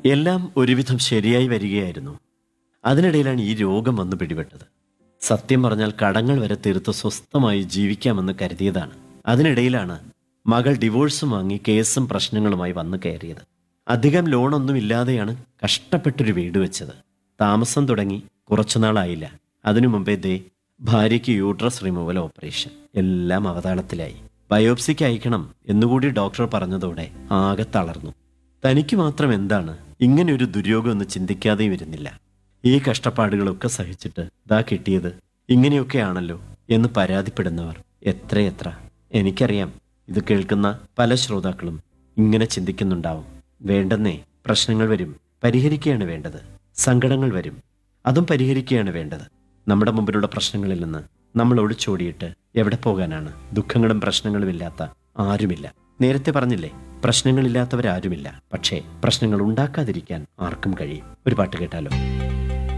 എല്ലാം ഒരുവിധം ശരിയായി വരികയായിരുന്നു അതിനിടയിലാണ് ഈ രോഗം വന്നു പിടിപെട്ടത് സത്യം പറഞ്ഞാൽ കടങ്ങൾ വരെ തീർത്ത് സ്വസ്ഥമായി ജീവിക്കാമെന്ന് കരുതിയതാണ് അതിനിടയിലാണ് മകൾ ഡിവോഴ്സും വാങ്ങി കേസും പ്രശ്നങ്ങളുമായി വന്നു കയറിയത് അധികം ലോണൊന്നുമില്ലാതെയാണ് കഷ്ടപ്പെട്ടൊരു വീട് വെച്ചത് താമസം തുടങ്ങി കുറച്ചുനാളായില്ല അതിനു മുമ്പേ ദേ ഭാര്യയ്ക്ക് യൂട്രസ് റിമൂവൽ ഓപ്പറേഷൻ എല്ലാം അവതാളത്തിലായി ബയോപ്സിക്ക് അയക്കണം എന്നുകൂടി ഡോക്ടർ പറഞ്ഞതോടെ ആകെ തളർന്നു തനിക്ക് മാത്രം എന്താണ് ഇങ്ങനെ ഒരു ദുര്യോഗം എന്ന് ചിന്തിക്കാതെയും ഇരുന്നില്ല ഈ കഷ്ടപ്പാടുകളൊക്കെ സഹിച്ചിട്ട് ദാ കിട്ടിയത് ഇങ്ങനെയൊക്കെയാണല്ലോ എന്ന് പരാതിപ്പെടുന്നവർ എത്രയെത്ര എനിക്കറിയാം ഇത് കേൾക്കുന്ന പല ശ്രോതാക്കളും ഇങ്ങനെ ചിന്തിക്കുന്നുണ്ടാവും വേണ്ടെന്നേ പ്രശ്നങ്ങൾ വരും പരിഹരിക്കുകയാണ് വേണ്ടത് സങ്കടങ്ങൾ വരും അതും പരിഹരിക്കുകയാണ് വേണ്ടത് നമ്മുടെ മുമ്പിലുള്ള പ്രശ്നങ്ങളിൽ നിന്ന് നമ്മൾ ഒളിച്ചോടിയിട്ട് എവിടെ പോകാനാണ് ദുഃഖങ്ങളും പ്രശ്നങ്ങളും ഇല്ലാത്ത ആരുമില്ല നേരത്തെ പറഞ്ഞില്ലേ പ്രശ്നങ്ങളില്ലാത്തവരാരുമില്ല പക്ഷേ പ്രശ്നങ്ങൾ ഉണ്ടാക്കാതിരിക്കാൻ ആർക്കും കഴിയും ഒരു പാട്ട് കേട്ടാലോ